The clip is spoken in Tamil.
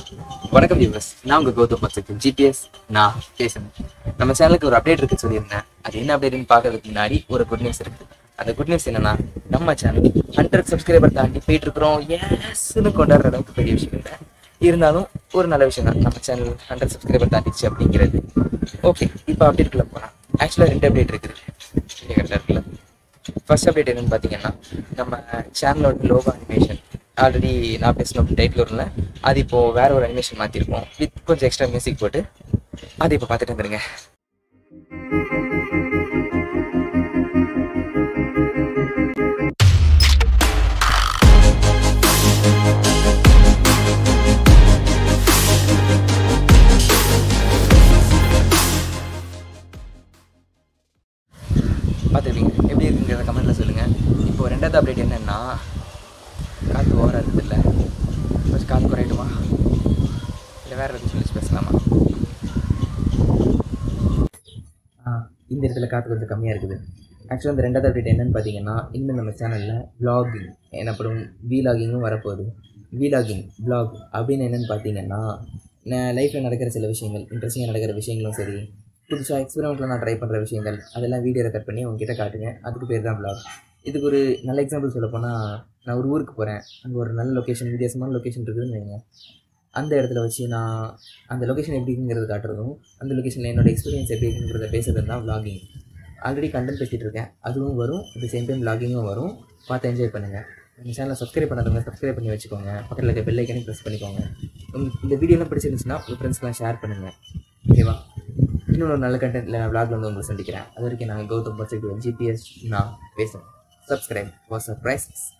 வணக்கம் வியூவர்ஸ் நான் உங்கள் கௌதம் பச்சக்கு ஜிபிஎஸ் நான் பேசுறேன் நம்ம சேனலுக்கு ஒரு அப்டேட் இருக்கு சொல்லியிருந்தேன் அது என்ன அப்டேட்னு பார்க்கறதுக்கு முன்னாடி ஒரு குட் நியூஸ் இருக்கு அந்த குட் நியூஸ் என்னன்னா நம்ம சேனல் ஹண்ட்ரட் சப்ஸ்கிரைபர் தாண்டி போயிட்டு இருக்கிறோம் ஏஸ்னு கொண்டாடுற அளவுக்கு பெரிய விஷயம் இல்லை இருந்தாலும் ஒரு நல்ல விஷயம் தான் நம்ம சேனல் ஹண்ட்ரட் சப்ஸ்கிரைபர் தாண்டிச்சு அப்படிங்கிறது ஓகே இப்போ அப்டேட்குள்ளே போகலாம் ஆக்சுவலாக ரெண்டு அப்டேட் இருக்குது கரெக்டாக இருக்குல்ல ஃபர்ஸ்ட் அப்டேட் என்னன்னு பார்த்தீங்கன்னா நம்ம சேனலோட லோகோ அனிமேஷன் ஆல்ரெடி நான் பேசின டைட்டில் வரும்ல அது இப்போ வேற ஒரு அனிமேஷன் மாற்றிருக்கோம் வித் கொஞ்சம் எக்ஸ்ட்ரா மியூசிக் போட்டு அது இப்போ பார்த்துட்டு வந்துருங்க பார்த்துருப்பீங்க எப்படி இருக்குங்கிறத கமெண்ட்டில் சொல்லுங்கள் இப்போ ரெண்டாவது அப்டேட் என்னென்னா காற்று ஓவராக இருக்குது இல்லை கொஞ்சம் காற்று குறையட்டுமா இல்லை வேறு எதுவும் சொல்லி பேசலாமா ஆ இந்த இடத்துல காற்று கொஞ்சம் கம்மியாக இருக்குது ஆக்சுவலாக இந்த ரெண்டாவது அப்டேட் என்னென்னு பார்த்தீங்கன்னா இனிமேல் நம்ம சேனலில் vlogging எனப்படும் வீலாகிங்கும் வரப்போகுது வீலாகிங் vlog அப்படின்னு என்னென்னு பார்த்தீங்கன்னா நான் லைஃப்பில் நடக்கிற சில விஷயங்கள் இன்ட்ரெஸ்டிங்காக நடக்கிற விஷயங்களும் சரி புதுசாக எக்ஸ்பெரிமெண்ட்டில் நான் ட்ரை பண்ணுற விஷயங்கள் அதெல்லாம் வீடியோ ரெக்கார்ட் பண்ணி உங்ககிட்ட காட்டுங்க அதுக்கு பேர் தான் vlog இதுக்கு ஒரு நல்ல எக்ஸாம்பிள் சொல்ல போனால் நான் ஒரு ஊருக்கு போகிறேன் அங்கே ஒரு நல்ல லொக்கேஷன் வித்தியாசமான லொக்கேஷன் இருக்குதுன்னு வைங்க அந்த இடத்துல வச்சு நான் அந்த லொக்கேஷன் எப்படி இருக்குங்கிறது காட்டுறதும் அந்த லொக்கேஷனில் என்னோட எக்ஸ்பீரியன்ஸ் எப்படி இருக்குங்கிறத பேசுறது தான் vlogging ஆல்ரெடி கண்டென்ட் பேசிகிட்டு இருக்கேன் அதுவும் வரும் அட் த சேம் டைம் vlogging-உம் வரும் பார்த்து என்ஜாய் பண்ணுங்கள் நம்ம சேனலை சப்ஸ்கிரைப் பண்ணாதவங்க சப்ஸ்கிரைப் பண்ணி வச்சுக்கோங்க பக்கத்தில் இருக்க பெல் ஐக்கனையும் ப்ரெஸ் பண்ணிக்கோங்க உங்களுக்கு இந்த வீடியோலாம் பிடிச்சிருந்துச்சுன்னா உங்கள் ஃப்ரெண்ட்ஸ்லாம் ஷேர் பண்ணுங்கள் ஓகேவா இன்னொரு நல்ல கண்டென்ட்டில் நான் vlogல வந்து உங்களை சந்திக்கிறேன் அது வரைக்கும் நாங்கள் கௌதம் பட்சக்கு ஜிபிஎஸ் நான் பேசுகிறேன் சப்ஸ்கிரைப் ஃபார் சர்ப்ரைசஸ்